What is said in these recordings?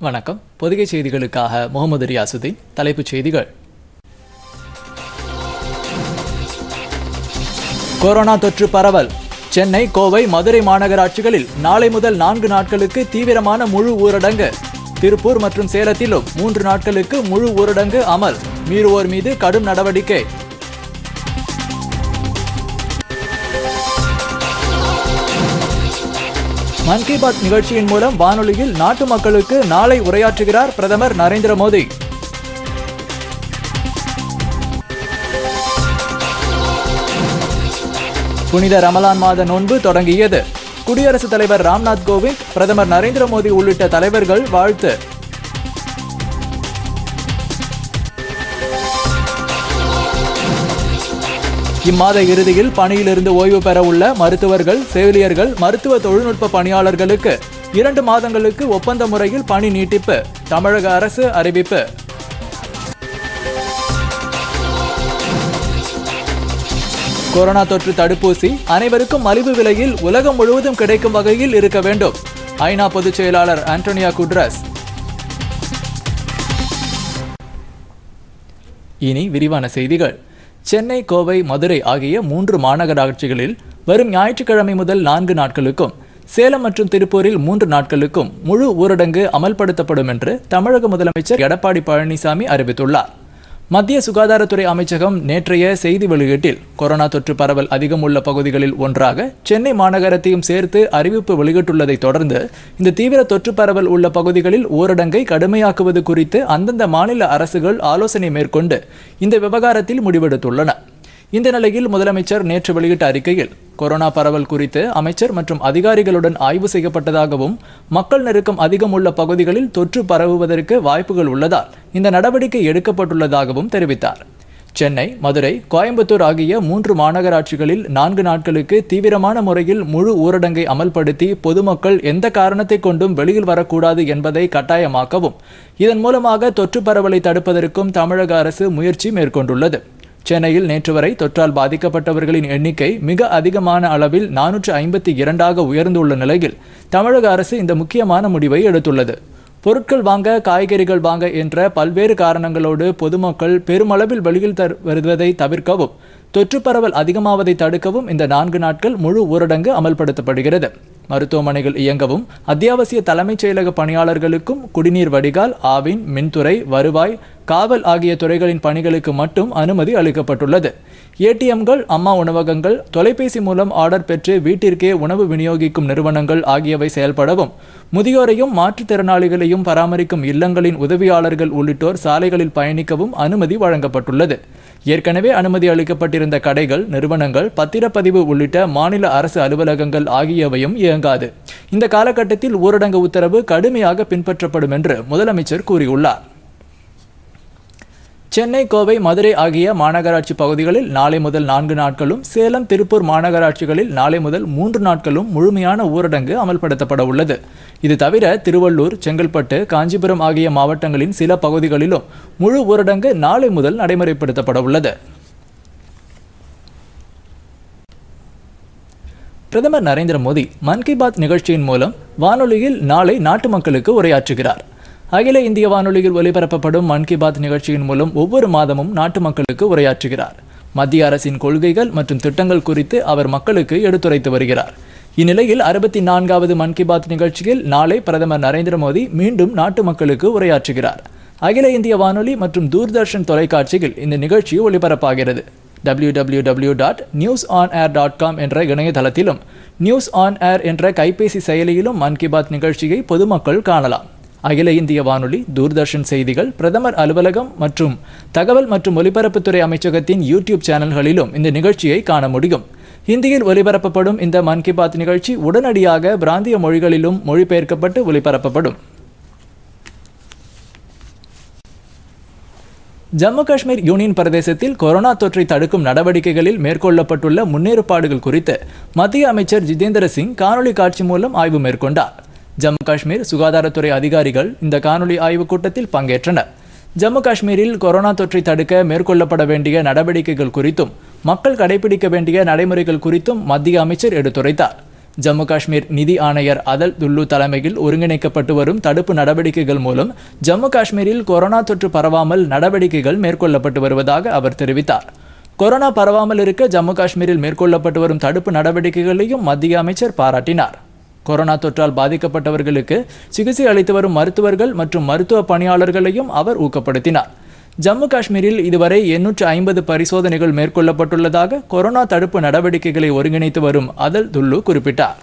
வணக்கம் பொதிகை செய்திகளுக்காக முகமது ரியாசுதீன் தலைப்புச் செய்திகள் கொரோனா தொற்று பரவல் சென்னை கோவை மதுரை மாநகராட்சிகளில் நாளை முதல் நான்கு நாட்களுக்கு தீவிரமான முழு ஊரடங்கு திருப்பூர் மற்றும் சேலத்திலும் மூன்று நாட்களுக்கு முழு ஊரடங்கு அமல் மீறுவோர் மீது கடும் நடவடிக்கை மன் கி பாத் நிகழ்ச்சியின் மூலம் வானொலியில் நாட்டு மக்களுக்கு நாளை உரையாற்றுகிறார் பிரதமர் நரேந்திர மோடி புனித ரமலான் மாத நோன்பு தொடங்கியது குடியரசுத் தலைவர் ராம்நாத் கோவிந்த் பிரதமர் நரேந்திர மோடி உள்ளிட்ட தலைவர்கள் வாழ்த்து இம்மாத இறுதியில் பணியிலிருந்து ஓய்வு பெற உள்ள மருத்துவர்கள் செவிலியர்கள் மருத்துவ தொழில்நுட்ப பணியாளர்களுக்கு இரண்டு மாதங்களுக்கு ஒப்பந்த முறையில் பணி நீட்டிப்பு தமிழக அரசு அறிவிப்பு கொரோனா தொற்று தடுப்பூசி அனைவருக்கும் மலிவு விலையில் உலகம் முழுவதும் கிடைக்கும் வகையில் இருக்க வேண்டும் ஐநா பொதுச் செயலாளர் ஆண்டோனியா குட்ரஸ் இனி விரிவான செய்திகள் சென்னை கோவை மதுரை ஆகிய மூன்று மாநகராட்சிகளில் வரும் ஞாயிற்றுக்கிழமை முதல் நான்கு நாட்களுக்கும் சேலம் மற்றும் திருப்பூரில் மூன்று நாட்களுக்கும் முழு ஊரடங்கு அமல்படுத்தப்படும் என்று தமிழக முதலமைச்சர் எடப்பாடி பழனிசாமி அறிவித்துள்ளார் மத்திய சுகாதாரத்துறை அமைச்சகம் நேற்றைய செய்தி வெளியீட்டில் கொரோனா தொற்று பரவல் அதிகம் உள்ள பகுதிகளில் ஒன்றாக சென்னை மாநகரத்தையும் சேர்த்து அறிவிப்பு வெளியிட்டுள்ளதை தொடர்ந்து இந்த தீவிர தொற்று பரவல் உள்ள பகுதிகளில் ஊரடங்கை கடுமையாக்குவது குறித்து அந்தந்த மாநில அரசுகள் ஆலோசனை மேற்கொண்டு இந்த விவகாரத்தில் முடிவெடுத்துள்ளன இந்த நிலையில் முதலமைச்சர் நேற்று வெளியிட்ட அறிக்கையில் கொரோனா பரவல் குறித்து அமைச்சர் மற்றும் அதிகாரிகளுடன் ஆய்வு செய்யப்பட்டதாகவும் மக்கள் நெருக்கம் அதிகம் உள்ள பகுதிகளில் தொற்று பரவுவதற்கு வாய்ப்புகள் உள்ளதால் இந்த நடவடிக்கை எடுக்கப்பட்டுள்ளதாகவும் தெரிவித்தார் சென்னை மதுரை கோயம்புத்தூர் ஆகிய மூன்று மாநகராட்சிகளில் நான்கு நாட்களுக்கு தீவிரமான முறையில் முழு ஊரடங்கை அமல்படுத்தி பொதுமக்கள் எந்த காரணத்தை கொண்டும் வெளியில் வரக்கூடாது என்பதை கட்டாயமாக்கவும் இதன் மூலமாக தொற்று பரவலை தடுப்பதற்கும் தமிழக அரசு முயற்சி மேற்கொண்டுள்ளது சென்னையில் நேற்று வரை தொற்றால் பாதிக்கப்பட்டவர்களின் எண்ணிக்கை மிக அதிகமான அளவில் நானூற்று ஐம்பத்தி இரண்டாக உயர்ந்துள்ள நிலையில் தமிழக அரசு இந்த முக்கியமான முடிவை எடுத்துள்ளது பொருட்கள் வாங்க காய்கறிகள் வாங்க என்ற பல்வேறு காரணங்களோடு பொதுமக்கள் பெருமளவில் வெளியில் தர் வருவதை தவிர்க்கவும் தொற்று பரவல் அதிகமாவதை தடுக்கவும் இந்த நான்கு நாட்கள் முழு ஊரடங்கு அமல்படுத்தப்படுகிறது மருத்துவமனைகள் இயங்கவும் அத்தியாவசிய தலைமைச் செயலக பணியாளர்களுக்கும் குடிநீர் வடிகால் ஆவின் மின்துறை வருவாய் காவல் ஆகிய துறைகளின் பணிகளுக்கு மட்டும் அனுமதி அளிக்கப்பட்டுள்ளது ஏடிஎம்கள் அம்மா உணவகங்கள் தொலைபேசி மூலம் ஆர்டர் பெற்று வீட்டிற்கே உணவு விநியோகிக்கும் நிறுவனங்கள் ஆகியவை செயல்படவும் முதியோரையும் மாற்றுத்திறனாளிகளையும் பராமரிக்கும் இல்லங்களின் உதவியாளர்கள் உள்ளிட்டோர் சாலைகளில் பயணிக்கவும் அனுமதி வழங்கப்பட்டுள்ளது ஏற்கனவே அனுமதி அளிக்கப்பட்டிருந்த கடைகள் நிறுவனங்கள் பத்திரப்பதிவு உள்ளிட்ட மாநில அரசு அலுவலகங்கள் ஆகியவையும் இயங்காது இந்த காலகட்டத்தில் ஊரடங்கு உத்தரவு கடுமையாக பின்பற்றப்படும் என்று முதலமைச்சர் கூறியுள்ளார் சென்னை கோவை மதுரை ஆகிய மாநகராட்சி பகுதிகளில் நாளை முதல் நான்கு நாட்களும் சேலம் திருப்பூர் மாநகராட்சிகளில் நாளை முதல் மூன்று நாட்களும் முழுமையான ஊரடங்கு அமல்படுத்தப்பட உள்ளது இது தவிர திருவள்ளூர் செங்கல்பட்டு காஞ்சிபுரம் ஆகிய மாவட்டங்களின் சில பகுதிகளிலும் முழு ஊரடங்கு நாளை முதல் நடைமுறைப்படுத்தப்பட உள்ளது பிரதமர் நரேந்திர மோடி மன் கி பாத் நிகழ்ச்சியின் மூலம் வானொலியில் நாளை நாட்டு மக்களுக்கு உரையாற்றுகிறார் அகில இந்திய வானொலியில் ஒலிபரப்பப்படும் மன் கி பாத் நிகழ்ச்சியின் மூலம் ஒவ்வொரு மாதமும் நாட்டு மக்களுக்கு உரையாற்றுகிறார் மத்திய அரசின் கொள்கைகள் மற்றும் திட்டங்கள் குறித்து அவர் மக்களுக்கு எடுத்துரைத்து வருகிறார் இந்நிலையில் அறுபத்தி நான்காவது மன் கி பாத் நிகழ்ச்சியில் நாளை பிரதமர் நரேந்திர மோடி மீண்டும் நாட்டு மக்களுக்கு உரையாற்றுகிறார் அகில இந்திய வானொலி மற்றும் தூர்தர்ஷன் தொலைக்காட்சியில் இந்த நிகழ்ச்சி ஒளிபரப்பாகிறது W W W dot news on air dot com என்ற இணையதளத்திலும் நியூஸ் ஆன் ஏர் என்ற கைபேசி செயலியிலும் மன் கி பாத் நிகழ்ச்சியை பொதுமக்கள் காணலாம் அகில இந்திய வானொலி தூர்தர்ஷன் செய்திகள் பிரதமர் அலுவலகம் மற்றும் தகவல் மற்றும் ஒலிபரப்புத்துறை அமைச்சகத்தின் யூடியூப் சேனல்களிலும் இந்த நிகழ்ச்சியை காண முடியும் ஹிந்தியில் ஒலிபரப்பப்படும் இந்த மன் கி பாத் நிகழ்ச்சி உடனடியாக பிராந்திய மொழிகளிலும் மொழிபெயர்க்கப்பட்டு ஒலிபரப்பப்படும் ஜம்மு காஷ்மீர் யூனியன் பிரதேசத்தில் கொரோனா தொற்றை தடுக்கும் நடவடிக்கைகளில் மேற்கொள்ளப்பட்டுள்ள முன்னேற்பாடுகள் குறித்து மத்திய அமைச்சர் ஜிதேந்திர சிங் காணொலி காட்சி மூலம் ஆய்வு மேற்கொண்டார் ஜம்மு காஷ்மீர் சுகாதாரத்துறை அதிகாரிகள் இந்த காணொலி ஆய்வுக் கூட்டத்தில் பங்கேற்றனர் ஜம்மு காஷ்மீரில் கொரோனா தொற்றை தடுக்க மேற்கொள்ளப்பட வேண்டிய நடவடிக்கைகள் குறித்தும் மக்கள் கடைபிடிக்க வேண்டிய நடைமுறைகள் குறித்தும் மத்திய அமைச்சர் எடுத்துரைத்தார் ஜம்மு காஷ்மீர் நிதி ஆணையர் அதல் துல்லு தலைமையில் ஒருங்கிணைக்கப்பட்டு வரும் தடுப்பு நடவடிக்கைகள் மூலம் ஜம்மு காஷ்மீரில் கொரோனா தொற்று பரவாமல் நடவடிக்கைகள் மேற்கொள்ளப்பட்டு வருவதாக அவர் தெரிவித்தார் கொரோனா பரவாமல் இருக்க ஜம்மு காஷ்மீரில் மேற்கொள்ளப்பட்டு வரும் தடுப்பு நடவடிக்கைகளையும் மத்திய அமைச்சர் பாராட்டினார் கொரோனா தொற்றால் பாதிக்கப்பட்டவர்களுக்கு சிகிச்சை அளித்து வரும் மருத்துவர்கள் மற்றும் மருத்துவ பணியாளர்களையும் அவர் ஊக்கப்படுத்தினார் ஜம்மு காஷ்மீரில் இதுவரை எண்ணூற்று ஐம்பது பரிசோதனைகள் மேற்கொள்ளப்பட்டுள்ளதாக கொரோனா தடுப்பு நடவடிக்கைகளை ஒருங்கிணைத்து வரும் அதல் துல்லு குறிப்பிட்டார்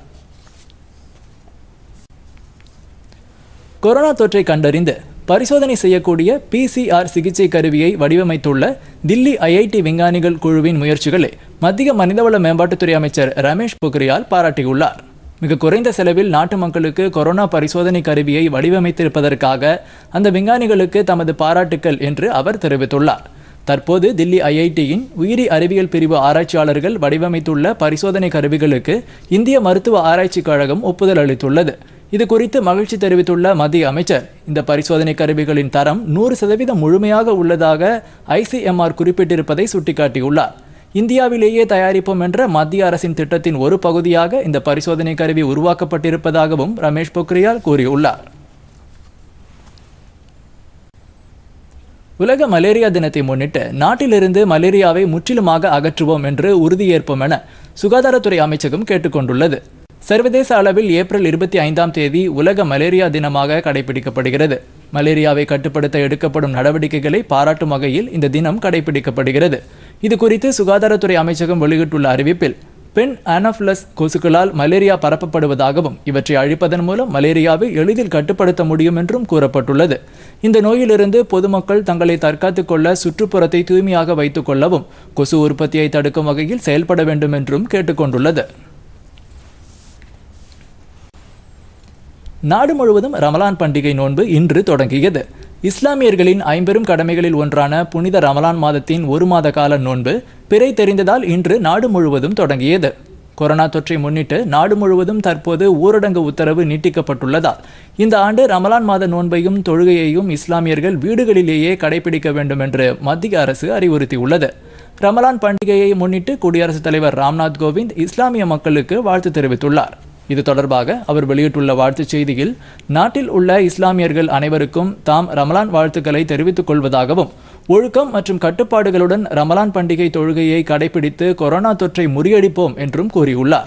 கொரோனா தொற்றை கண்டறிந்து பரிசோதனை செய்யக்கூடிய பிசிஆர் சிகிச்சை கருவியை வடிவமைத்துள்ள தில்லி ஐஐடி விஞ்ஞானிகள் குழுவின் முயற்சிகளை மத்திய மனிதவள மேம்பாட்டுத்துறை அமைச்சர் ரமேஷ் பொக்ரியால் பாராட்டியுள்ளார் மிக குறைந்த செலவில் நாட்டு மக்களுக்கு கொரோனா பரிசோதனை கருவியை வடிவமைத்திருப்பதற்காக அந்த விஞ்ஞானிகளுக்கு தமது பாராட்டுக்கள் என்று அவர் தெரிவித்துள்ளார் தற்போது தில்லி ஐஐடியின் உயிரி அறிவியல் பிரிவு ஆராய்ச்சியாளர்கள் வடிவமைத்துள்ள பரிசோதனை கருவிகளுக்கு இந்திய மருத்துவ ஆராய்ச்சிக் கழகம் ஒப்புதல் அளித்துள்ளது இது குறித்து மகிழ்ச்சி தெரிவித்துள்ள மத்திய அமைச்சர் இந்த பரிசோதனை கருவிகளின் தரம் நூறு சதவீதம் முழுமையாக உள்ளதாக ஐசிஎம்ஆர் குறிப்பிட்டிருப்பதை சுட்டிக்காட்டியுள்ளார் இந்தியாவிலேயே தயாரிப்போம் என்ற மத்திய அரசின் திட்டத்தின் ஒரு பகுதியாக இந்த பரிசோதனை கருவி உருவாக்கப்பட்டிருப்பதாகவும் ரமேஷ் பொக்ரியால் கூறியுள்ளார் உலக மலேரியா தினத்தை முன்னிட்டு நாட்டிலிருந்து மலேரியாவை முற்றிலுமாக அகற்றுவோம் என்று உறுதியேற்போம் என சுகாதாரத்துறை அமைச்சகம் கேட்டுக்கொண்டுள்ளது சர்வதேச அளவில் ஏப்ரல் இருபத்தி ஐந்தாம் தேதி உலக மலேரியா தினமாக கடைபிடிக்கப்படுகிறது மலேரியாவை கட்டுப்படுத்த எடுக்கப்படும் நடவடிக்கைகளை பாராட்டும் வகையில் இந்த தினம் கடைபிடிக்கப்படுகிறது இது குறித்து சுகாதாரத்துறை அமைச்சகம் வெளியிட்டுள்ள அறிவிப்பில் பெண் ஆனோஃபிலஸ் கொசுக்களால் மலேரியா பரப்பப்படுவதாகவும் இவற்றை அழிப்பதன் மூலம் மலேரியாவை எளிதில் கட்டுப்படுத்த முடியும் என்றும் கூறப்பட்டுள்ளது இந்த நோயிலிருந்து பொதுமக்கள் தங்களை தற்காத்துக் கொள்ள சுற்றுப்புறத்தை தூய்மையாக வைத்துக் கொள்ளவும் கொசு உற்பத்தியை தடுக்கும் வகையில் செயல்பட வேண்டும் என்றும் கேட்டுக்கொண்டுள்ளது நாடு முழுவதும் ரமலான் பண்டிகை நோன்பு இன்று தொடங்கியது இஸ்லாமியர்களின் ஐம்பெரும் கடமைகளில் ஒன்றான புனித ரமலான் மாதத்தின் ஒரு மாத கால நோன்பு பிறை தெரிந்ததால் இன்று நாடு முழுவதும் தொடங்கியது கொரோனா தொற்றை முன்னிட்டு நாடு முழுவதும் தற்போது ஊரடங்கு உத்தரவு நீட்டிக்கப்பட்டுள்ளதால் இந்த ஆண்டு ரமலான் மாத நோன்பையும் தொழுகையையும் இஸ்லாமியர்கள் வீடுகளிலேயே கடைபிடிக்க வேண்டும் என்று மத்திய அரசு அறிவுறுத்தியுள்ளது ரமலான் பண்டிகையை முன்னிட்டு குடியரசுத் தலைவர் ராம்நாத் கோவிந்த் இஸ்லாமிய மக்களுக்கு வாழ்த்து தெரிவித்துள்ளார் இது தொடர்பாக அவர் வெளியிட்டுள்ள வாழ்த்துச் செய்தியில் நாட்டில் உள்ள இஸ்லாமியர்கள் அனைவருக்கும் தாம் ரமலான் வாழ்த்துக்களை தெரிவித்துக் கொள்வதாகவும் ஒழுக்கம் மற்றும் கட்டுப்பாடுகளுடன் ரமலான் பண்டிகை தொழுகையை கடைபிடித்து கொரோனா தொற்றை முறியடிப்போம் என்றும் கூறியுள்ளார்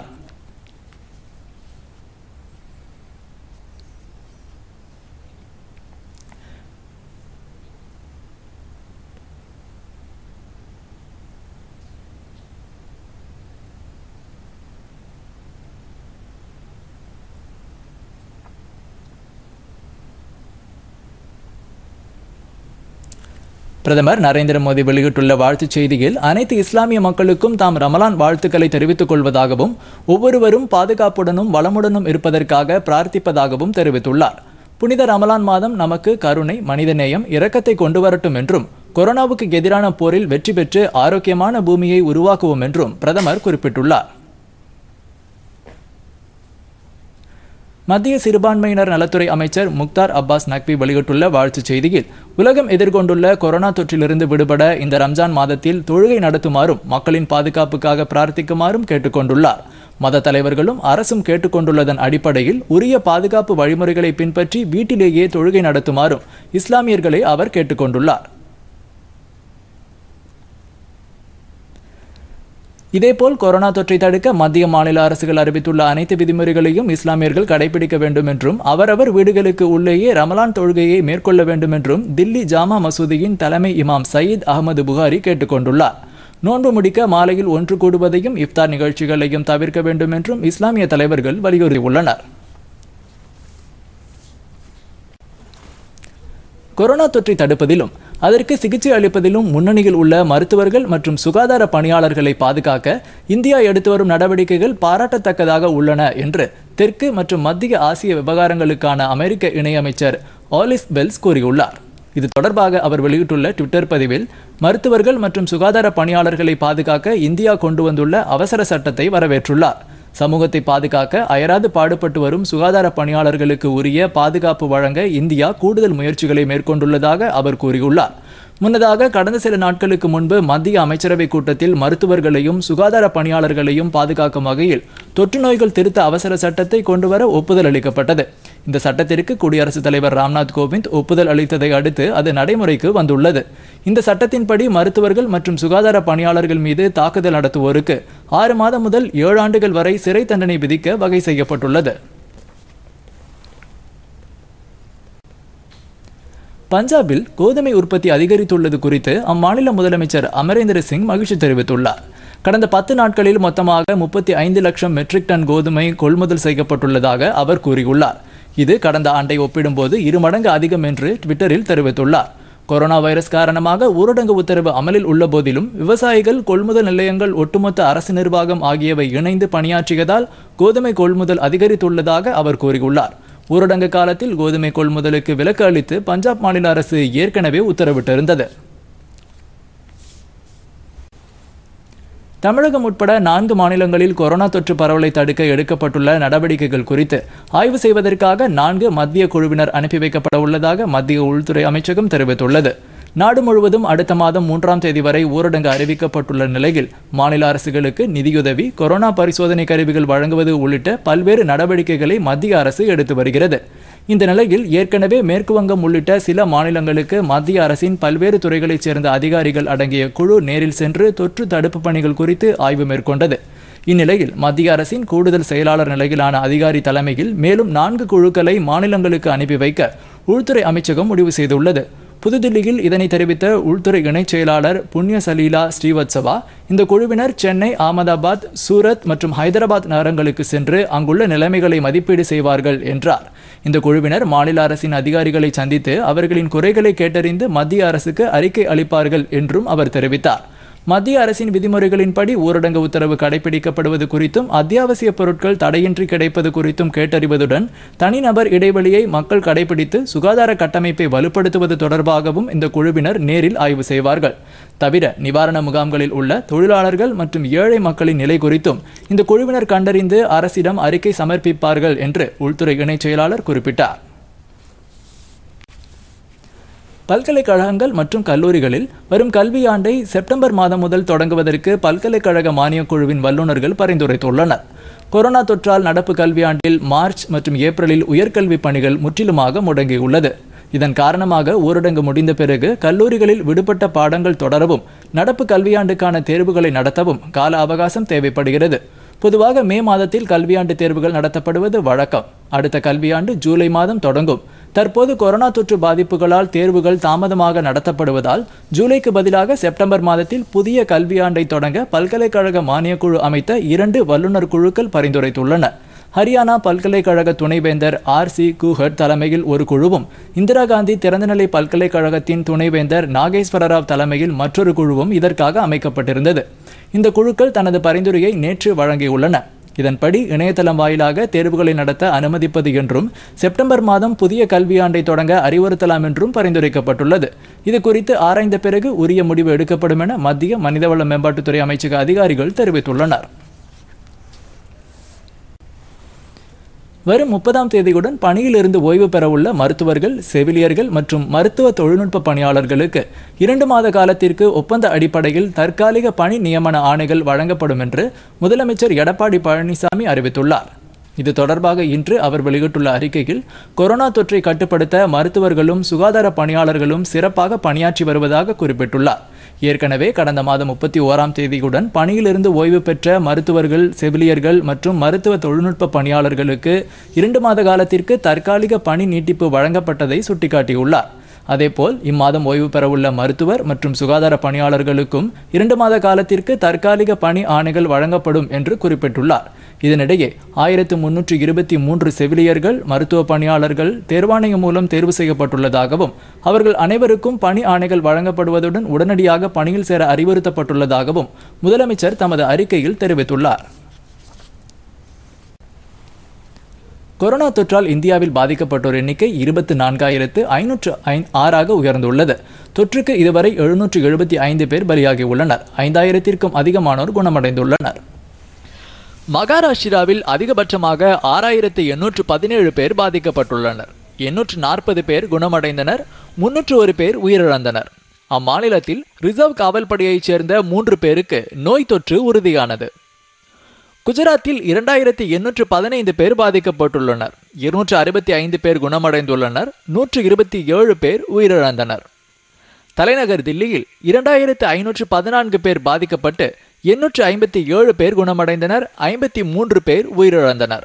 பிரதமர் நரேந்திர மோடி வெளியிட்டுள்ள வாழ்த்துச் செய்தியில் அனைத்து இஸ்லாமிய மக்களுக்கும் தாம் ரமலான் வாழ்த்துக்களை தெரிவித்துக் கொள்வதாகவும் ஒவ்வொருவரும் பாதுகாப்புடனும் வளமுடனும் இருப்பதற்காக பிரார்த்திப்பதாகவும் தெரிவித்துள்ளார் புனித ரமலான் மாதம் நமக்கு கருணை மனிதநேயம் இரக்கத்தை கொண்டு வரட்டும் என்றும் கொரோனாவுக்கு எதிரான போரில் வெற்றி பெற்று ஆரோக்கியமான பூமியை உருவாக்குவோம் என்றும் பிரதமர் குறிப்பிட்டுள்ளார் மத்திய சிறுபான்மையினர் நலத்துறை அமைச்சர் முக்தார் அப்பாஸ் நக்வி வெளியிட்டுள்ள வாழ்த்துச் செய்தியில் உலகம் எதிர்கொண்டுள்ள கொரோனா தொற்றிலிருந்து விடுபட இந்த ரம்ஜான் மாதத்தில் தொழுகை நடத்துமாறும் மக்களின் பாதுகாப்புக்காக பிரார்த்திக்குமாறும் கேட்டுக்கொண்டுள்ளார் மத தலைவர்களும் அரசும் கேட்டுக்கொண்டுள்ளதன் அடிப்படையில் உரிய பாதுகாப்பு வழிமுறைகளை பின்பற்றி வீட்டிலேயே தொழுகை நடத்துமாறும் இஸ்லாமியர்களை அவர் கேட்டுக்கொண்டுள்ளார் இதேபோல் கொரோனா தொற்றை தடுக்க மத்திய மாநில அரசுகள் அறிவித்துள்ள அனைத்து விதிமுறைகளையும் இஸ்லாமியர்கள் கடைபிடிக்க வேண்டும் என்றும் அவரவர் வீடுகளுக்கு உள்ளேயே ரமலான் தொழுகையை மேற்கொள்ள வேண்டும் என்றும் தில்லி ஜாமா மசூதியின் தலைமை இமாம் சயீத் அகமது புகாரி கேட்டுக்கொண்டுள்ளார் நோன்பு முடிக்க மாலையில் ஒன்று கூடுவதையும் இஃப்தார் நிகழ்ச்சிகளையும் தவிர்க்க வேண்டும் என்றும் இஸ்லாமிய தலைவர்கள் வலியுறுத்தியுள்ளனர் கொரோனா தொற்றை தடுப்பதிலும் அதற்கு சிகிச்சை அளிப்பதிலும் முன்னணியில் உள்ள மருத்துவர்கள் மற்றும் சுகாதார பணியாளர்களை பாதுகாக்க இந்தியா எடுத்து வரும் நடவடிக்கைகள் பாராட்டத்தக்கதாக உள்ளன என்று தெற்கு மற்றும் மத்திய ஆசிய விவகாரங்களுக்கான அமெரிக்க இணையமைச்சர் ஆலிஸ் பெல்ஸ் கூறியுள்ளார் இது தொடர்பாக அவர் வெளியிட்டுள்ள ட்விட்டர் பதிவில் மருத்துவர்கள் மற்றும் சுகாதார பணியாளர்களை பாதுகாக்க இந்தியா கொண்டு வந்துள்ள அவசர சட்டத்தை வரவேற்றுள்ளார் சமூகத்தை பாதுகாக்க அயராது பாடுபட்டு வரும் சுகாதார பணியாளர்களுக்கு உரிய பாதுகாப்பு வழங்க இந்தியா கூடுதல் முயற்சிகளை மேற்கொண்டுள்ளதாக அவர் கூறியுள்ளார் முன்னதாக கடந்த சில நாட்களுக்கு முன்பு மத்திய அமைச்சரவை கூட்டத்தில் மருத்துவர்களையும் சுகாதார பணியாளர்களையும் பாதுகாக்கும் வகையில் தொற்று நோய்கள் திருத்த அவசர சட்டத்தை கொண்டுவர ஒப்புதல் அளிக்கப்பட்டது இந்த சட்டத்திற்கு குடியரசுத் தலைவர் ராம்நாத் கோவிந்த் ஒப்புதல் அளித்ததை அடுத்து அது நடைமுறைக்கு வந்துள்ளது இந்த சட்டத்தின்படி மருத்துவர்கள் மற்றும் சுகாதார பணியாளர்கள் மீது தாக்குதல் நடத்துவோருக்கு ஆறு மாதம் முதல் ஏழு ஆண்டுகள் வரை சிறை தண்டனை விதிக்க வகை செய்யப்பட்டுள்ளது பஞ்சாபில் கோதுமை உற்பத்தி அதிகரித்துள்ளது குறித்து அம்மாநில முதலமைச்சர் அமரேந்திர சிங் மகிழ்ச்சி தெரிவித்துள்ளார் கடந்த பத்து நாட்களில் மொத்தமாக முப்பத்தி ஐந்து லட்சம் மெட்ரிக் டன் கோதுமை கொள்முதல் செய்யப்பட்டுள்ளதாக அவர் கூறியுள்ளார் இது கடந்த ஆண்டை ஒப்பிடும்போது இரு மடங்கு அதிகம் என்று ட்விட்டரில் தெரிவித்துள்ளார் கொரோனா வைரஸ் காரணமாக ஊரடங்கு உத்தரவு அமலில் உள்ள போதிலும் விவசாயிகள் கொள்முதல் நிலையங்கள் ஒட்டுமொத்த அரசு நிர்வாகம் ஆகியவை இணைந்து பணியாற்றியதால் கோதுமை கொள்முதல் அதிகரித்துள்ளதாக அவர் கூறியுள்ளார் ஊரடங்கு காலத்தில் கோதுமை கொள்முதலுக்கு விலக்கு அளித்து பஞ்சாப் மாநில அரசு ஏற்கனவே உத்தரவிட்டிருந்தது தமிழகம் உட்பட நான்கு மாநிலங்களில் கொரோனா தொற்று பரவலை தடுக்க எடுக்கப்பட்டுள்ள நடவடிக்கைகள் குறித்து ஆய்வு செய்வதற்காக நான்கு மத்திய குழுவினர் அனுப்பி வைக்கப்பட உள்ளதாக மத்திய உள்துறை அமைச்சகம் தெரிவித்துள்ளது நாடு முழுவதும் அடுத்த மாதம் மூன்றாம் தேதி வரை ஊரடங்கு அறிவிக்கப்பட்டுள்ள நிலையில் மாநில அரசுகளுக்கு நிதியுதவி கொரோனா பரிசோதனை கருவிகள் வழங்குவது உள்ளிட்ட பல்வேறு நடவடிக்கைகளை மத்திய அரசு எடுத்து வருகிறது இந்த நிலையில் ஏற்கனவே மேற்கு வங்கம் உள்ளிட்ட சில மாநிலங்களுக்கு மத்திய அரசின் பல்வேறு துறைகளைச் சேர்ந்த அதிகாரிகள் அடங்கிய குழு நேரில் சென்று தொற்று தடுப்பு பணிகள் குறித்து ஆய்வு மேற்கொண்டது இந்நிலையில் மத்திய அரசின் கூடுதல் செயலாளர் நிலையிலான அதிகாரி தலைமையில் மேலும் நான்கு குழுக்களை மாநிலங்களுக்கு அனுப்பி வைக்க உள்துறை அமைச்சகம் முடிவு செய்துள்ளது புதுதில்லியில் இதனை தெரிவித்த உள்துறை இணைச் செயலாளர் புண்ணிய சலீலா ஸ்ரீவத்சவா இந்த குழுவினர் சென்னை அகமதாபாத் சூரத் மற்றும் ஹைதராபாத் நகரங்களுக்கு சென்று அங்குள்ள நிலைமைகளை மதிப்பீடு செய்வார்கள் என்றார் இந்த குழுவினர் மாநில அரசின் அதிகாரிகளை சந்தித்து அவர்களின் குறைகளை கேட்டறிந்து மத்திய அரசுக்கு அறிக்கை அளிப்பார்கள் என்றும் அவர் தெரிவித்தார் மத்திய அரசின் விதிமுறைகளின்படி ஊரடங்கு உத்தரவு கடைபிடிக்கப்படுவது குறித்தும் அத்தியாவசிய பொருட்கள் தடையின்றி கிடைப்பது குறித்தும் கேட்டறிவதுடன் தனிநபர் இடைவெளியை மக்கள் கடைபிடித்து சுகாதார கட்டமைப்பை வலுப்படுத்துவது தொடர்பாகவும் இந்த குழுவினர் நேரில் ஆய்வு செய்வார்கள் தவிர நிவாரண முகாம்களில் உள்ள தொழிலாளர்கள் மற்றும் ஏழை மக்களின் நிலை குறித்தும் இந்த குழுவினர் கண்டறிந்து அரசிடம் அறிக்கை சமர்ப்பிப்பார்கள் என்று உள்துறை இணைச் செயலாளர் குறிப்பிட்டார் பல்கலைக்கழகங்கள் மற்றும் கல்லூரிகளில் வரும் கல்வியாண்டை செப்டம்பர் மாதம் முதல் தொடங்குவதற்கு பல்கலைக்கழக மானியக் குழுவின் வல்லுநர்கள் பரிந்துரைத்துள்ளனர் கொரோனா தொற்றால் நடப்பு கல்வியாண்டில் மார்ச் மற்றும் ஏப்ரலில் உயர்கல்வி பணிகள் முற்றிலுமாக முடங்கியுள்ளது இதன் காரணமாக ஊரடங்கு முடிந்த பிறகு கல்லூரிகளில் விடுபட்ட பாடங்கள் தொடரவும் நடப்பு கல்வியாண்டுக்கான தேர்வுகளை நடத்தவும் கால அவகாசம் தேவைப்படுகிறது பொதுவாக மே மாதத்தில் கல்வியாண்டு தேர்வுகள் நடத்தப்படுவது வழக்கம் அடுத்த கல்வியாண்டு ஜூலை மாதம் தொடங்கும் தற்போது கொரோனா தொற்று பாதிப்புகளால் தேர்வுகள் தாமதமாக நடத்தப்படுவதால் ஜூலைக்கு பதிலாக செப்டம்பர் மாதத்தில் புதிய கல்வியாண்டை தொடங்க பல்கலைக்கழக மானியக் குழு அமைத்த இரண்டு வல்லுநர் குழுக்கள் பரிந்துரைத்துள்ளன ஹரியானா பல்கலைக்கழக துணைவேந்தர் ஆர் சி கூஹட் தலைமையில் ஒரு குழுவும் இந்திரா காந்தி திறந்தநிலை பல்கலைக்கழகத்தின் துணைவேந்தர் நாகேஸ்வர ராவ் தலைமையில் மற்றொரு குழுவும் இதற்காக அமைக்கப்பட்டிருந்தது இந்த குழுக்கள் தனது பரிந்துரையை நேற்று வழங்கியுள்ளன இதன்படி இணையதளம் வாயிலாக தேர்வுகளை நடத்த அனுமதிப்பது என்றும் செப்டம்பர் மாதம் புதிய கல்வியாண்டை தொடங்க அறிவுறுத்தலாம் என்றும் பரிந்துரைக்கப்பட்டுள்ளது இது குறித்து ஆராய்ந்த பிறகு உரிய முடிவு எடுக்கப்படும் என மத்திய மனிதவள மேம்பாட்டுத்துறை அமைச்சக அதிகாரிகள் தெரிவித்துள்ளனர் வரும் முப்பதாம் தேதியுடன் பணியிலிருந்து ஓய்வு பெறவுள்ள மருத்துவர்கள் செவிலியர்கள் மற்றும் மருத்துவ தொழில்நுட்ப பணியாளர்களுக்கு இரண்டு மாத காலத்திற்கு ஒப்பந்த அடிப்படையில் தற்காலிக பணி நியமன ஆணைகள் வழங்கப்படும் என்று முதலமைச்சர் எடப்பாடி பழனிசாமி அறிவித்துள்ளார் இது தொடர்பாக இன்று அவர் வெளியிட்டுள்ள அறிக்கையில் கொரோனா தொற்றை கட்டுப்படுத்த மருத்துவர்களும் சுகாதார பணியாளர்களும் சிறப்பாக பணியாற்றி வருவதாக குறிப்பிட்டுள்ளார் ஏற்கனவே கடந்த மாதம் முப்பத்தி ஓராம் தேதியுடன் பணியிலிருந்து ஓய்வு பெற்ற மருத்துவர்கள் செவிலியர்கள் மற்றும் மருத்துவ தொழில்நுட்ப பணியாளர்களுக்கு இரண்டு மாத காலத்திற்கு தற்காலிக பணி நீட்டிப்பு வழங்கப்பட்டதை சுட்டிக்காட்டியுள்ளார் அதேபோல் இம்மாதம் ஓய்வு பெறவுள்ள மருத்துவர் மற்றும் சுகாதார பணியாளர்களுக்கும் இரண்டு மாத காலத்திற்கு தற்காலிக பணி ஆணைகள் வழங்கப்படும் என்று குறிப்பிட்டுள்ளார் இதனிடையே ஆயிரத்து முன்னூற்று இருபத்தி மூன்று செவிலியர்கள் மருத்துவ பணியாளர்கள் தேர்வாணையம் மூலம் தேர்வு செய்யப்பட்டுள்ளதாகவும் அவர்கள் அனைவருக்கும் பணி ஆணைகள் வழங்கப்படுவதுடன் உடனடியாக பணியில் சேர அறிவுறுத்தப்பட்டுள்ளதாகவும் முதலமைச்சர் தமது அறிக்கையில் தெரிவித்துள்ளார் கொரோனா தொற்றால் இந்தியாவில் பாதிக்கப்பட்டோர் எண்ணிக்கை இருபத்தி நான்காயிரத்து ஐநூற்று ஐ ஆறாக உயர்ந்துள்ளது தொற்றுக்கு இதுவரை எழுநூற்று எழுபத்தி ஐந்து பேர் பலியாகியுள்ளனர் ஐந்தாயிரத்திற்கும் அதிகமானோர் குணமடைந்துள்ளனர் மகாராஷ்டிராவில் அதிகபட்சமாக ஆறாயிரத்து எண்ணூற்று பதினேழு பேர் பாதிக்கப்பட்டுள்ளனர் எண்ணூற்று நாற்பது பேர் குணமடைந்தனர் முன்னூற்று ஒரு பேர் உயிரிழந்தனர் அம்மாநிலத்தில் ரிசர்வ் காவல்படையைச் சேர்ந்த மூன்று பேருக்கு நோய் தொற்று உறுதியானது குஜராத்தில் இரண்டாயிரத்தி எண்ணூற்று பதினைந்து பேர் பாதிக்கப்பட்டுள்ளனர் இருநூற்று அறுபத்தி ஐந்து பேர் குணமடைந்துள்ளனர் நூற்று இருபத்தி ஏழு பேர் உயிரிழந்தனர் தலைநகர் தில்லியில் இரண்டாயிரத்து ஐநூற்று பதினான்கு பேர் பாதிக்கப்பட்டு எண்ணூற்று ஐம்பத்தி ஏழு பேர் குணமடைந்தனர் ஐம்பத்தி மூன்று பேர் உயிரிழந்தனர்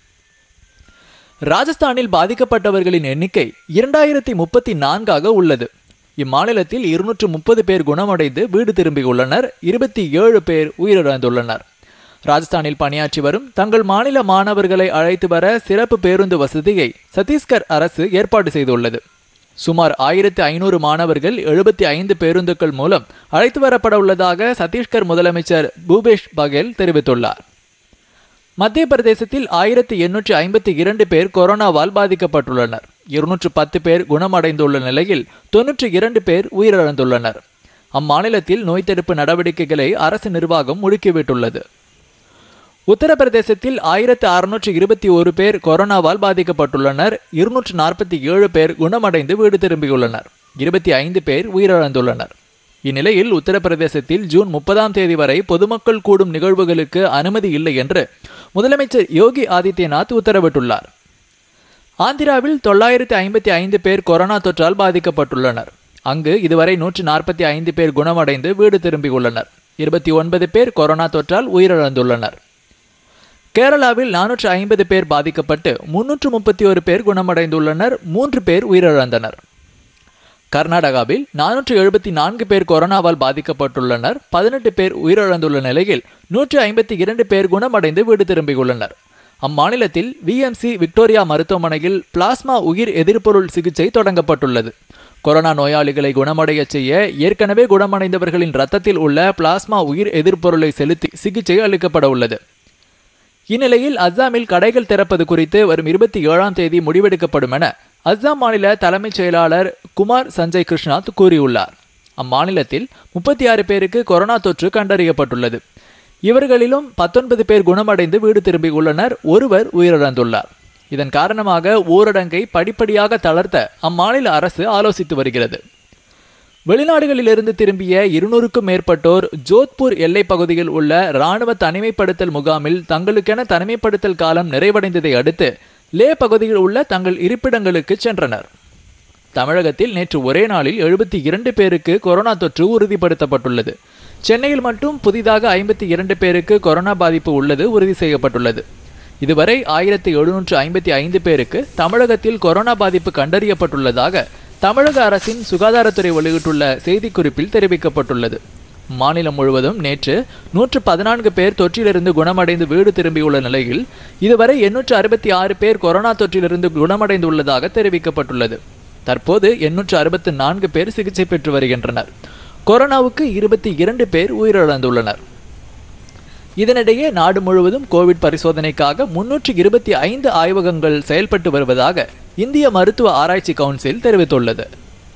ராஜஸ்தானில் பாதிக்கப்பட்டவர்களின் எண்ணிக்கை இரண்டாயிரத்தி முப்பத்தி நான்காக உள்ளது இம்மாநிலத்தில் இருநூற்று முப்பது பேர் குணமடைந்து வீடு திரும்பியுள்ளனர் இருபத்தி ஏழு பேர் உயிரிழந்துள்ளனர் ராஜஸ்தானில் பணியாற்றி வரும் தங்கள் மாநில மாணவர்களை அழைத்து வர சிறப்பு பேருந்து வசதியை சத்தீஸ்கர் அரசு ஏற்பாடு செய்துள்ளது சுமார் ஆயிரத்தி ஐநூறு மாணவர்கள் எழுபத்தி ஐந்து பேருந்துகள் மூலம் அழைத்து வரப்பட உள்ளதாக சத்தீஸ்கர் முதலமைச்சர் பூபேஷ் பகேல் தெரிவித்துள்ளார் மத்திய பிரதேசத்தில் ஆயிரத்தி எண்ணூற்றி ஐம்பத்தி இரண்டு பேர் கொரோனாவால் பாதிக்கப்பட்டுள்ளனர் இருநூற்று பத்து பேர் குணமடைந்துள்ள நிலையில் தொன்னூற்றி இரண்டு பேர் உயிரிழந்துள்ளனர் அம்மாநிலத்தில் நோய் தடுப்பு நடவடிக்கைகளை அரசு நிர்வாகம் முடுக்கிவிட்டுள்ளது உத்தரப்பிரதேசத்தில் ஆயிரத்து அறுநூற்று இருபத்தி ஒரு பேர் கொரோனாவால் பாதிக்கப்பட்டுள்ளனர் இருநூற்று நாற்பத்தி ஏழு பேர் குணமடைந்து வீடு திரும்பியுள்ளனர் இருபத்தி ஐந்து பேர் உயிரிழந்துள்ளனர் இந்நிலையில் உத்தரப்பிரதேசத்தில் ஜூன் முப்பதாம் தேதி வரை பொதுமக்கள் கூடும் நிகழ்வுகளுக்கு அனுமதி இல்லை என்று முதலமைச்சர் யோகி ஆதித்யநாத் உத்தரவிட்டுள்ளார் ஆந்திராவில் தொள்ளாயிரத்தி ஐம்பத்தி ஐந்து பேர் கொரோனா தொற்றால் பாதிக்கப்பட்டுள்ளனர் அங்கு இதுவரை நூற்று நாற்பத்தி ஐந்து பேர் குணமடைந்து வீடு திரும்பியுள்ளனர் இருபத்தி ஒன்பது பேர் கொரோனா தொற்றால் உயிரிழந்துள்ளனர் கேரளாவில் நானூற்று ஐம்பது பேர் பாதிக்கப்பட்டு முன்னூற்று முப்பத்தி ஒரு பேர் குணமடைந்துள்ளனர் மூன்று பேர் உயிரிழந்தனர் கர்நாடகாவில் நானூற்று எழுபத்தி நான்கு பேர் கொரோனாவால் பாதிக்கப்பட்டுள்ளனர் பதினெட்டு பேர் உயிரிழந்துள்ள நிலையில் நூற்று ஐம்பத்தி இரண்டு பேர் குணமடைந்து வீடு திரும்பியுள்ளனர் அம்மாநிலத்தில் விஎம்சி விக்டோரியா மருத்துவமனையில் பிளாஸ்மா உயிர் எதிர்ப்பொருள் சிகிச்சை தொடங்கப்பட்டுள்ளது கொரோனா நோயாளிகளை குணமடைய செய்ய ஏற்கனவே குணமடைந்தவர்களின் இரத்தத்தில் உள்ள பிளாஸ்மா உயிர் எதிர்ப்பொருளை செலுத்தி சிகிச்சை அளிக்கப்பட உள்ளது இந்நிலையில் அஸ்ஸாமில் கடைகள் திறப்பது குறித்து வரும் இருபத்தி ஏழாம் தேதி முடிவெடுக்கப்படும் என அஸ்ஸாம் மாநில தலைமைச் செயலாளர் குமார் சஞ்சய் கிருஷ்ணாத் கூறியுள்ளார் அம்மாநிலத்தில் முப்பத்தி ஆறு பேருக்கு கொரோனா தொற்று கண்டறியப்பட்டுள்ளது இவர்களிலும் பத்தொன்பது பேர் குணமடைந்து வீடு திரும்பியுள்ளனர் ஒருவர் உயிரிழந்துள்ளார் இதன் காரணமாக ஊரடங்கை படிப்படியாக தளர்த்த அம்மாநில அரசு ஆலோசித்து வருகிறது வெளிநாடுகளிலிருந்து திரும்பிய இருநூறுக்கும் மேற்பட்டோர் ஜோத்பூர் எல்லைப் பகுதியில் உள்ள இராணுவ தனிமைப்படுத்தல் முகாமில் தங்களுக்கென தனிமைப்படுத்தல் காலம் நிறைவடைந்ததை அடுத்து லே பகுதியில் உள்ள தங்கள் இருப்பிடங்களுக்கு சென்றனர் தமிழகத்தில் நேற்று ஒரே நாளில் எழுபத்தி இரண்டு பேருக்கு கொரோனா தொற்று உறுதிப்படுத்தப்பட்டுள்ளது சென்னையில் மட்டும் புதிதாக ஐம்பத்தி இரண்டு பேருக்கு கொரோனா பாதிப்பு உள்ளது உறுதி செய்யப்பட்டுள்ளது இதுவரை ஆயிரத்தி எழுநூற்று ஐம்பத்தி ஐந்து பேருக்கு தமிழகத்தில் கொரோனா பாதிப்பு கண்டறியப்பட்டுள்ளதாக தமிழக அரசின் சுகாதாரத்துறை வெளியிட்டுள்ள செய்திக்குறிப்பில் தெரிவிக்கப்பட்டுள்ளது மாநிலம் முழுவதும் நேற்று நூற்று பதினான்கு பேர் தொற்றிலிருந்து குணமடைந்து வீடு திரும்பியுள்ள நிலையில் இதுவரை எண்ணூற்று அறுபத்தி ஆறு பேர் கொரோனா தொற்றிலிருந்து குணமடைந்துள்ளதாக தெரிவிக்கப்பட்டுள்ளது தற்போது எண்ணூற்று அறுபத்தி நான்கு பேர் சிகிச்சை பெற்று வருகின்றனர் கொரோனாவுக்கு இருபத்தி இரண்டு பேர் உயிரிழந்துள்ளனர் இதனிடையே நாடு முழுவதும் கோவிட் பரிசோதனைக்காக முன்னூற்றி இருபத்தி ஐந்து ஆய்வகங்கள் செயல்பட்டு வருவதாக இந்திய மருத்துவ ஆராய்ச்சி கவுன்சில் தெரிவித்துள்ளது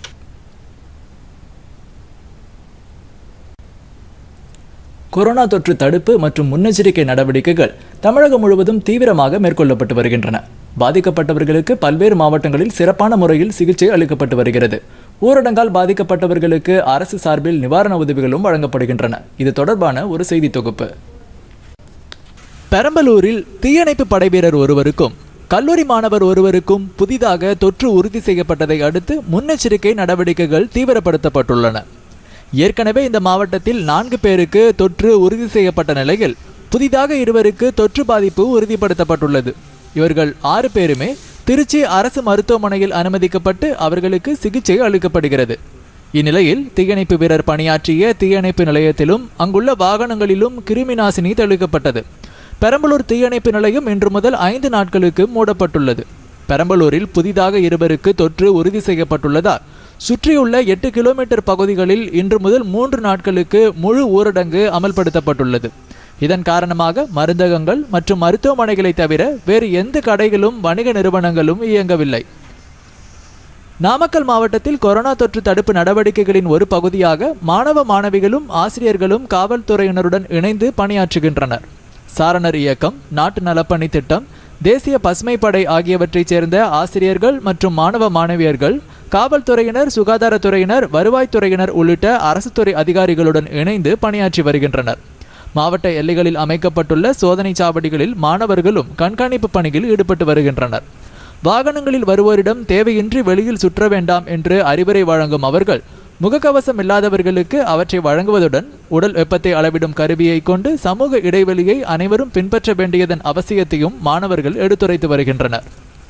கொரோனா தொற்று தடுப்பு மற்றும் முன்னெச்சரிக்கை நடவடிக்கைகள் தமிழகம் முழுவதும் தீவிரமாக மேற்கொள்ளப்பட்டு வருகின்றன பாதிக்கப்பட்டவர்களுக்கு பல்வேறு மாவட்டங்களில் சிறப்பான முறையில் சிகிச்சை அளிக்கப்பட்டு வருகிறது ஊரடங்கால் பாதிக்கப்பட்டவர்களுக்கு அரசு சார்பில் நிவாரண உதவிகளும் வழங்கப்படுகின்றன இது தொடர்பான ஒரு செய்தி தொகுப்பு பெரம்பலூரில் தீயணைப்பு படைவீரர் ஒருவருக்கும் கல்லூரி மாணவர் ஒருவருக்கும் புதிதாக தொற்று உறுதி செய்யப்பட்டதை அடுத்து முன்னெச்சரிக்கை நடவடிக்கைகள் தீவிரப்படுத்தப்பட்டுள்ளன ஏற்கனவே இந்த மாவட்டத்தில் நான்கு பேருக்கு தொற்று உறுதி செய்யப்பட்ட நிலையில் புதிதாக இருவருக்கு தொற்று பாதிப்பு உறுதிப்படுத்தப்பட்டுள்ளது இவர்கள் ஆறு பேருமே திருச்சி அரசு மருத்துவமனையில் அனுமதிக்கப்பட்டு அவர்களுக்கு சிகிச்சை அளிக்கப்படுகிறது இந்நிலையில் தீயணைப்பு வீரர் பணியாற்றிய தீயணைப்பு நிலையத்திலும் அங்குள்ள வாகனங்களிலும் கிருமி நாசினி தெளிக்கப்பட்டது பெரம்பலூர் தீயணைப்பு நிலையம் இன்று முதல் ஐந்து நாட்களுக்கு மூடப்பட்டுள்ளது பெரம்பலூரில் புதிதாக இருவருக்கு தொற்று உறுதி செய்யப்பட்டுள்ளதால் சுற்றியுள்ள எட்டு கிலோமீட்டர் பகுதிகளில் இன்று முதல் மூன்று நாட்களுக்கு முழு ஊரடங்கு அமல்படுத்தப்பட்டுள்ளது இதன் காரணமாக மருந்தகங்கள் மற்றும் மருத்துவமனைகளை தவிர வேறு எந்த கடைகளும் வணிக நிறுவனங்களும் இயங்கவில்லை நாமக்கல் மாவட்டத்தில் கொரோனா தொற்று தடுப்பு நடவடிக்கைகளின் ஒரு பகுதியாக மாணவ மாணவிகளும் ஆசிரியர்களும் காவல்துறையினருடன் இணைந்து பணியாற்றுகின்றனர் சாரணர் இயக்கம் நாட்டு நலப்பணி திட்டம் தேசிய பசுமை படை ஆகியவற்றைச் சேர்ந்த ஆசிரியர்கள் மற்றும் மாணவ மாணவியர்கள் காவல்துறையினர் சுகாதாரத்துறையினர் வருவாய்த்துறையினர் உள்ளிட்ட அரசு துறை அதிகாரிகளுடன் இணைந்து பணியாற்றி வருகின்றனர் மாவட்ட எல்லைகளில் அமைக்கப்பட்டுள்ள சோதனை சாவடிகளில் மாணவர்களும் கண்காணிப்பு பணியில் ஈடுபட்டு வருகின்றனர் வாகனங்களில் வருவோரிடம் தேவையின்றி வெளியில் சுற்ற வேண்டாம் என்று அறிவுரை வழங்கும் அவர்கள் முகக்கவசம் இல்லாதவர்களுக்கு அவற்றை வழங்குவதுடன் உடல் வெப்பத்தை அளவிடும் கருவியை கொண்டு சமூக இடைவெளியை அனைவரும் பின்பற்ற வேண்டியதன் அவசியத்தையும் மாணவர்கள் எடுத்துரைத்து வருகின்றனர்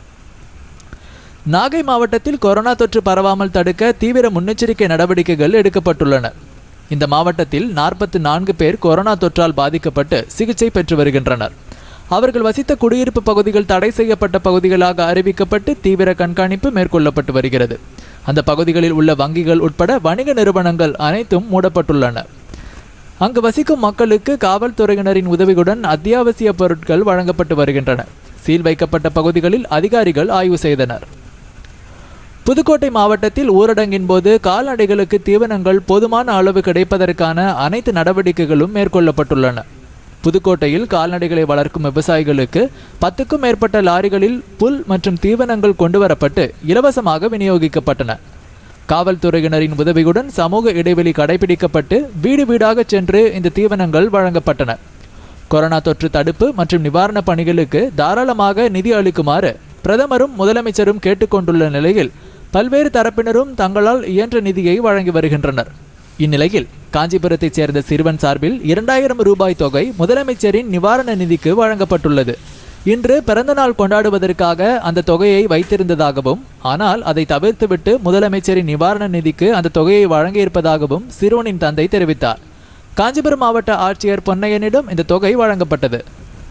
நாகை மாவட்டத்தில் கொரோனா தொற்று பரவாமல் தடுக்க தீவிர முன்னெச்சரிக்கை நடவடிக்கைகள் எடுக்கப்பட்டுள்ளன இந்த மாவட்டத்தில் நாற்பத்தி நான்கு பேர் கொரோனா தொற்றால் பாதிக்கப்பட்டு சிகிச்சை பெற்று வருகின்றனர் அவர்கள் வசித்த குடியிருப்பு பகுதிகள் தடை செய்யப்பட்ட பகுதிகளாக அறிவிக்கப்பட்டு தீவிர கண்காணிப்பு மேற்கொள்ளப்பட்டு வருகிறது அந்த பகுதிகளில் உள்ள வங்கிகள் உட்பட வணிக நிறுவனங்கள் அனைத்தும் மூடப்பட்டுள்ளன அங்கு வசிக்கும் மக்களுக்கு காவல்துறையினரின் உதவியுடன் அத்தியாவசிய பொருட்கள் வழங்கப்பட்டு வருகின்றன சீல் வைக்கப்பட்ட பகுதிகளில் அதிகாரிகள் ஆய்வு செய்தனர் புதுக்கோட்டை மாவட்டத்தில் ஊரடங்கின் போது கால்நடைகளுக்கு தீவனங்கள் போதுமான அளவு கிடைப்பதற்கான அனைத்து நடவடிக்கைகளும் மேற்கொள்ளப்பட்டுள்ளன புதுக்கோட்டையில் கால்நடைகளை வளர்க்கும் விவசாயிகளுக்கு பத்துக்கும் மேற்பட்ட லாரிகளில் புல் மற்றும் தீவனங்கள் கொண்டுவரப்பட்டு இலவசமாக விநியோகிக்கப்பட்டன காவல்துறையினரின் உதவியுடன் சமூக இடைவெளி கடைபிடிக்கப்பட்டு வீடு வீடாக சென்று இந்த தீவனங்கள் வழங்கப்பட்டன கொரோனா தொற்று தடுப்பு மற்றும் நிவாரணப் பணிகளுக்கு தாராளமாக நிதி அளிக்குமாறு பிரதமரும் முதலமைச்சரும் கேட்டுக்கொண்டுள்ள நிலையில் பல்வேறு தரப்பினரும் தங்களால் இயன்ற நிதியை வழங்கி வருகின்றனர் இந்நிலையில் காஞ்சிபுரத்தைச் சேர்ந்த சிறுவன் சார்பில் இரண்டாயிரம் ரூபாய் தொகை முதலமைச்சரின் நிவாரண நிதிக்கு வழங்கப்பட்டுள்ளது இன்று பிறந்தநாள் கொண்டாடுவதற்காக அந்த தொகையை வைத்திருந்ததாகவும் ஆனால் அதை தவிர்த்துவிட்டு முதலமைச்சரின் நிவாரண நிதிக்கு அந்த தொகையை வழங்கியிருப்பதாகவும் சிறுவனின் தந்தை தெரிவித்தார் காஞ்சிபுரம் மாவட்ட ஆட்சியர் பொன்னையனிடம் இந்த தொகை வழங்கப்பட்டது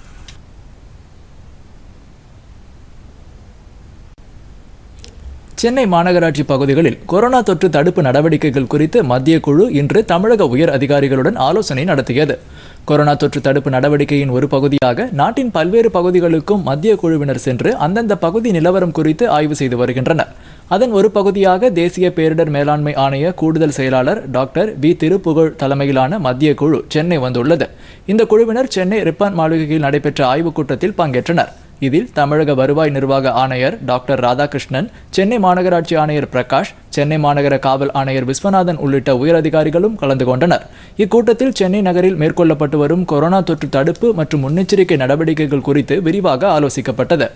சென்னை மாநகராட்சி பகுதிகளில் கொரோனா தொற்று தடுப்பு நடவடிக்கைகள் குறித்து மத்திய குழு இன்று தமிழக உயர் அதிகாரிகளுடன் ஆலோசனை நடத்தியது கொரோனா தொற்று தடுப்பு நடவடிக்கையின் ஒரு பகுதியாக நாட்டின் பல்வேறு பகுதிகளுக்கும் மத்திய குழுவினர் சென்று அந்தந்த பகுதி நிலவரம் குறித்து ஆய்வு செய்து வருகின்றனர் அதன் ஒரு பகுதியாக தேசிய பேரிடர் மேலாண்மை ஆணைய கூடுதல் செயலாளர் டாக்டர் வி திருப்புகழ் தலைமையிலான மத்திய குழு சென்னை வந்துள்ளது இந்த குழுவினர் சென்னை ரிப்பன் மாளிகையில் நடைபெற்ற ஆய்வுக் கூட்டத்தில் பங்கேற்றனர் இதில் தமிழக வருவாய் நிர்வாக ஆணையர் டாக்டர் ராதாகிருஷ்ணன் சென்னை மாநகராட்சி ஆணையர் பிரகாஷ் சென்னை மாநகர காவல் ஆணையர் விஸ்வநாதன் உள்ளிட்ட உயரதிகாரிகளும் கலந்து கொண்டனர் இக்கூட்டத்தில் சென்னை நகரில் மேற்கொள்ளப்பட்டு வரும் கொரோனா தொற்று தடுப்பு மற்றும் முன்னெச்சரிக்கை நடவடிக்கைகள் குறித்து விரிவாக ஆலோசிக்கப்பட்டது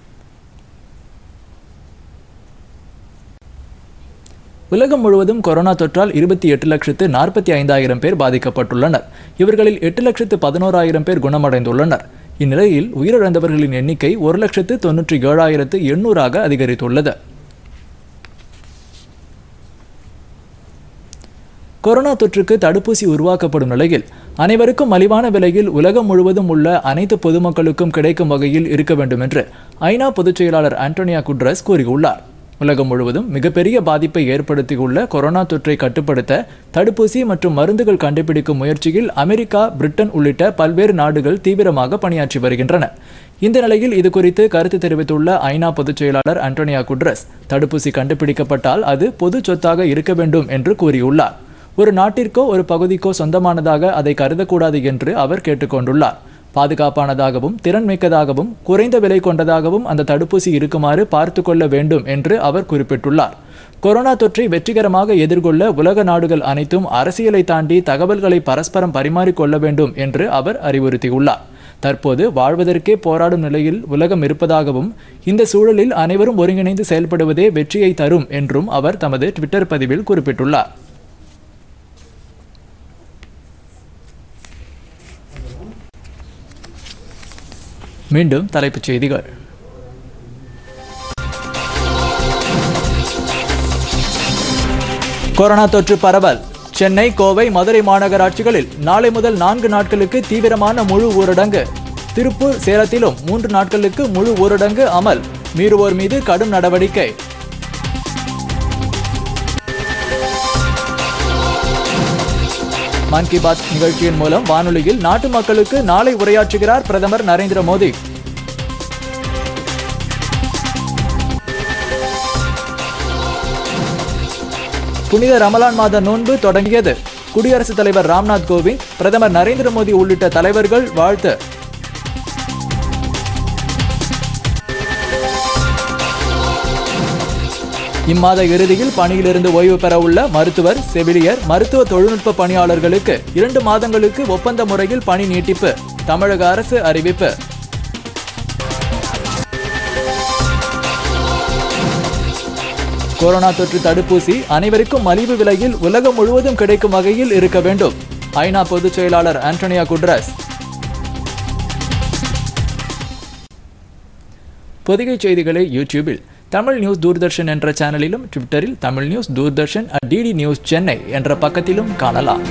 உலகம் முழுவதும் கொரோனா தொற்றால் இருபத்தி எட்டு லட்சத்து நாற்பத்தி ஐந்தாயிரம் பேர் பாதிக்கப்பட்டுள்ளனர் இவர்களில் எட்டு லட்சத்து பதினோராயிரம் பேர் குணமடைந்துள்ளனர் இந்நிலையில் உயிரிழந்தவர்களின் எண்ணிக்கை ஒரு லட்சத்து தொன்னூற்றி ஏழாயிரத்து எண்ணூறாக அதிகரித்துள்ளது கொரோனா தொற்றுக்கு தடுப்பூசி உருவாக்கப்படும் நிலையில் அனைவருக்கும் மலிவான விலையில் உலகம் முழுவதும் உள்ள அனைத்து பொதுமக்களுக்கும் கிடைக்கும் வகையில் இருக்க வேண்டும் என்று ஐநா பொதுச் செயலாளர் ஆண்டோனியா குட்ரஸ் கூறியுள்ளார் உலகம் முழுவதும் மிகப்பெரிய பாதிப்பை ஏற்படுத்தியுள்ள கொரோனா தொற்றை கட்டுப்படுத்த தடுப்பூசி மற்றும் மருந்துகள் கண்டுபிடிக்கும் முயற்சியில் அமெரிக்கா பிரிட்டன் உள்ளிட்ட பல்வேறு நாடுகள் தீவிரமாக பணியாற்றி வருகின்றன இந்த நிலையில் இது குறித்து கருத்து தெரிவித்துள்ள ஐநா பொதுச் செயலாளர் ஆண்டோனியா குட்ரஸ் தடுப்பூசி கண்டுபிடிக்கப்பட்டால் அது பொது சொத்தாக இருக்க வேண்டும் என்று கூறியுள்ளார் ஒரு நாட்டிற்கோ ஒரு பகுதிக்கோ சொந்தமானதாக அதை கருதக்கூடாது என்று அவர் கேட்டுக்கொண்டுள்ளார் பாதுகாப்பானதாகவும் திறன்மிக்கதாகவும் குறைந்த விலை கொண்டதாகவும் அந்த தடுப்பூசி இருக்குமாறு பார்த்து கொள்ள வேண்டும் என்று அவர் குறிப்பிட்டுள்ளார் கொரோனா தொற்றை வெற்றிகரமாக எதிர்கொள்ள உலக நாடுகள் அனைத்தும் அரசியலை தாண்டி தகவல்களை பரஸ்பரம் பரிமாறிக்கொள்ள வேண்டும் என்று அவர் அறிவுறுத்தியுள்ளார் தற்போது வாழ்வதற்கே போராடும் நிலையில் உலகம் இருப்பதாகவும் இந்த சூழலில் அனைவரும் ஒருங்கிணைந்து செயல்படுவதே வெற்றியை தரும் என்றும் அவர் தமது ட்விட்டர் பதிவில் குறிப்பிட்டுள்ளார் மீண்டும் தலைப்புச் செய்திகள் கொரோனா தொற்று பரவல் சென்னை கோவை மதுரை மாநகராட்சிகளில் நாளை முதல் நான்கு நாட்களுக்கு தீவிரமான முழு ஊரடங்கு திருப்பூர் சேலத்திலும் மூன்று நாட்களுக்கு முழு ஊரடங்கு அமல் மீறுவோர் மீது கடும் நடவடிக்கை மன் கி பாத் நிகழ்ச்சியின் மூலம் வானொலியில் நாட்டு மக்களுக்கு நாளை உரையாற்றுகிறார் பிரதமர் நரேந்திர மோடி புனித ரமலான் மாத நோன்பு தொடங்கியது குடியரசுத் தலைவர் ராம்நாத் கோவிந்த் பிரதமர் நரேந்திர மோடி உள்ளிட்ட தலைவர்கள் வாழ்த்து இம்மாத இறுதியில் பணியிலிருந்து ஓய்வு பெற உள்ள மருத்துவர் செவிலியர் மருத்துவ தொழில்நுட்ப பணியாளர்களுக்கு இரண்டு மாதங்களுக்கு ஒப்பந்த முறையில் பணி நீட்டிப்பு தமிழக அரசு அறிவிப்பு கொரோனா தொற்று தடுப்பூசி அனைவருக்கும் மலிவு விலையில் உலகம் முழுவதும் கிடைக்கும் வகையில் இருக்க வேண்டும் ஐநா பொதுச் செயலாளர் ஆண்டனியா குட்ரஸ் பொதிகை செய்திகளை யூடியூபில் தமிழ் நியூஸ் தூர்தர்ஷன் என்ற சேனலிலும் ட்விட்டரில் Tamil news Doordarshan at DD news Chennai என்ற பக்கத்திலும் காணலாம்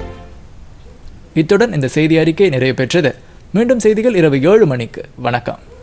இத்துடன் இந்த செய்தி அறிக்கை நிறைவு பெற்றது மீண்டும் செய்திகள் இரவு ஏழு மணிக்கு வணக்கம்